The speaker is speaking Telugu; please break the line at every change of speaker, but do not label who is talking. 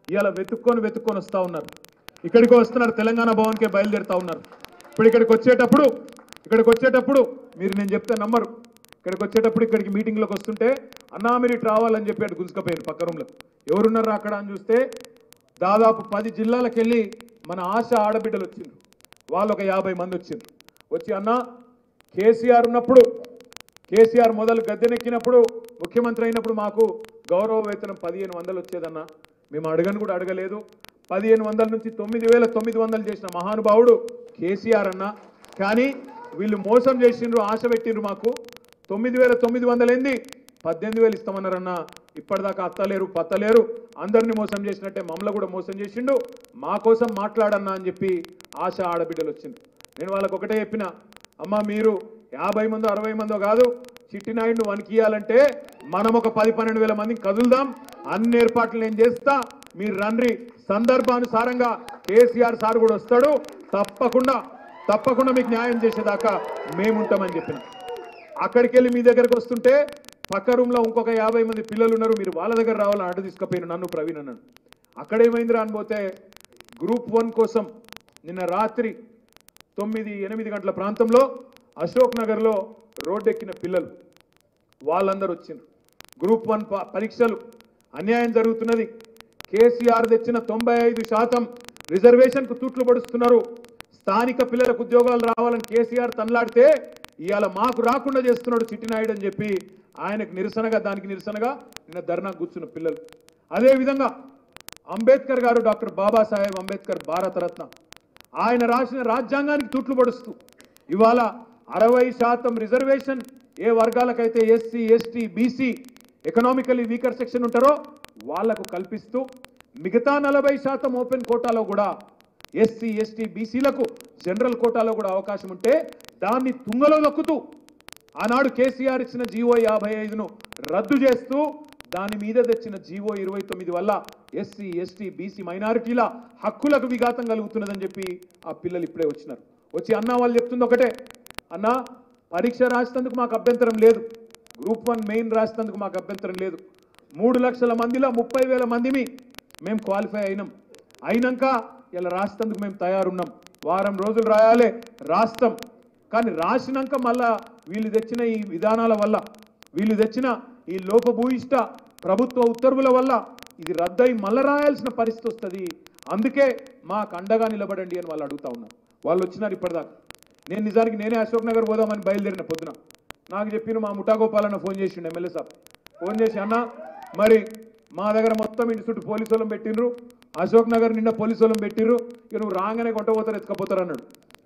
ఇవాళ వెతుక్కొని వెతుక్కొని వస్తూ ఉన్నారు ఇక్కడికి వస్తున్నారు తెలంగాణ భవన్కే బయలుదేరుతా ఉన్నారు ఇప్పుడు ఇక్కడికి వచ్చేటప్పుడు ఇక్కడికి వచ్చేటప్పుడు మీరు నేను చెప్తే నమ్మరు ఇక్కడికి వచ్చేటప్పుడు ఇక్కడికి మీటింగ్లోకి వస్తుంటే అన్నా మీరు ఇటు రావాలని చెప్పి అటు గుంజుకపోయారు పక్క రూమ్లో ఎవరున్నారు అక్కడ అని చూస్తే దాదాపు పది జిల్లాలకు వెళ్ళి మన ఆశ ఆడబిడ్డలు వచ్చిండ్రు వాళ్ళు ఒక యాభై మంది వచ్చిండ్రు వచ్చి అన్న కేసీఆర్ ఉన్నప్పుడు కేసీఆర్ మొదలు గద్దెనెక్కినప్పుడు ముఖ్యమంత్రి అయినప్పుడు మాకు గౌరవ వేతనం పదిహేను వందలు వచ్చేదన్న మేము అడగను కూడా అడగలేదు పదిహేను వందల నుంచి తొమ్మిది వేల తొమ్మిది వందలు చేసిన మహానుభావుడు కేసీఆర్ అన్న కానీ వీళ్ళు మోసం చేసిండ్రు ఆశ పెట్టిండ్రు మాకు తొమ్మిది వేల తొమ్మిది వందలు ఏంది పద్దెనిమిది వేలు ఇస్తామన్నారన్న ఇప్పటిదాకా అత్తలేరు పత్తలేరు అందరినీ మోసం చేసినట్టే మమ్మల్ని కూడా మోసం చేసిండు మా కోసం మాట్లాడన్నా అని చెప్పి ఆశ ఆడబిడ్డలు వచ్చింది నేను వాళ్ళకి ఒకటే చెప్పిన అమ్మ మీరు యాభై మందో అరవై మందో కాదు చిట్టినాయుడిని వణికియాలంటే మనం ఒక పది పన్నెండు వేల మందిని కదులుదాం అన్ని ఏర్పాట్లు నేను చేస్తా మీరు రండ్రి సందర్భానుసారంగా కేసీఆర్ సార్ కూడా వస్తాడు తప్పకుండా తప్పకుండా మీకు న్యాయం చేసేదాకా మేముంటామని చెప్పిన అక్కడికి వెళ్ళి మీ దగ్గరకు వస్తుంటే పక్క రూమ్లో ఇంకొక యాభై మంది పిల్లలు ఉన్నారు మీరు వాళ్ళ దగ్గర రావాలని అడ్డు తీసుకుపోయిన నన్ను ప్రవీణ్ అన్నాడు అక్కడేమైందిరా అనిపోతే గ్రూప్ వన్ కోసం నిన్న రాత్రి తొమ్మిది ఎనిమిది గంటల ప్రాంతంలో అశోక్ నగర్లో రోడ్డు ఎక్కిన పిల్లలు వాళ్ళందరూ వచ్చిండ్రు గ్రూప్ వన్ ప- పరీక్షలు అన్యాయం జరుగుతున్నది కేసీఆర్ తెచ్చిన తొంభై ఐదు శాతం రిజర్వేషన్కు తూట్లు పడుస్తున్నారు స్థానిక పిల్లలకు ఉద్యోగాలు రావాలని కేసీఆర్ తనలాడితే ఇవాళ మాకు రాకుండా చేస్తున్నాడు చిట్టినాయుడు అని చెప్పి ఆయనకు నిరసనగా దానికి నిరసనగా నిన్న ధర్నా కూర్చున్న పిల్లలు అదేవిధంగా అంబేద్కర్ గారు డాక్టర్ బాబాసాహెబ్ అంబేద్కర్ భారతరత్న ఆయన రాసిన రాజ్యాంగానికి తూట్లు పడుస్తూ ఇవాళ అరవై శాతం రిజర్వేషన్ ఏ వర్గాలకైతే SC ST BC economically weaker section ఉంటారో వాళ్లకు కల్పిస్తూ మిగతా నలభై శాతం ఓపెన్ కోటాలో కూడా ఎస్సీ ఎస్టీ బీసీలకు జనరల్ కోటాలో కూడా అవకాశం ఉంటే దాన్ని తుంగలో నొక్కుతూ ఆనాడు కేసీఆర్ ఇచ్చిన జీవో యాభై ఐదును రద్దు చేస్తూ దాని మీద తెచ్చిన జీవో ఇరవై తొమ్మిది వల్ల ఎస్సీ ఎస్టీ బీసీ మైనారిటీల హక్కులకు విఘాతం కలుగుతున్నదని చెప్పి ఆ పిల్లలు ఇప్పుడే వచ్చినారు వచ్చి అన్న వాళ్ళు చెప్తుంది ఒకటే అన్న పరీక్ష రాసినందుకు మాకు అభ్యంతరం లేదు గ్రూప్ వన్ మెయిన్ రాసినందుకు మాకు అభ్యంతరం లేదు మూడు లక్షల మందిలో ముప్పై వేల మందిని మేము క్వాలిఫై అయినాం అయినాక ఇలా రాసినందుకు మేము తయారున్నాం వారం రోజులు రాయాలి రాస్తాం కానీ రాసినాక మళ్ళా వీళ్ళు తెచ్చిన ఈ విధానాల వల్ల వీళ్ళు తెచ్చిన ఈ లోపభూయిష్ట ప్రభుత్వ ఉత్తర్వుల వల్ల ఇది రద్దయి మళ్ళా రాయాల్సిన పరిస్థితి వస్తుంది అందుకే మాకు అండగా నిలబడండి అని వాళ్ళు అడుగుతా ఉన్నారు వాళ్ళు వచ్చినారు ఇప్పటిదాకా నేను నిజానికి నేనే అశోక్ నగర్ పోదామని బయలుదేరిన పొద్దున నాకు చెప్పిన మా ముఠాగోపాలన్న ఫోన్ చేసిండు ఎమ్మెల్యే సాబ్ ఫోన్ చేసి అన్న మరి మా దగ్గర మొత్తం ఇంటి చుట్టూ పోలీసు వాళ్ళని పెట్టిండ్రు అశోక్ నగర్ నిండా పోలీసు వాళ్ళని పెట్టిర్రు ఇక నువ్వు రాగానే కొంట పోతారు ఎత్తుకపోతారు అన్నాడు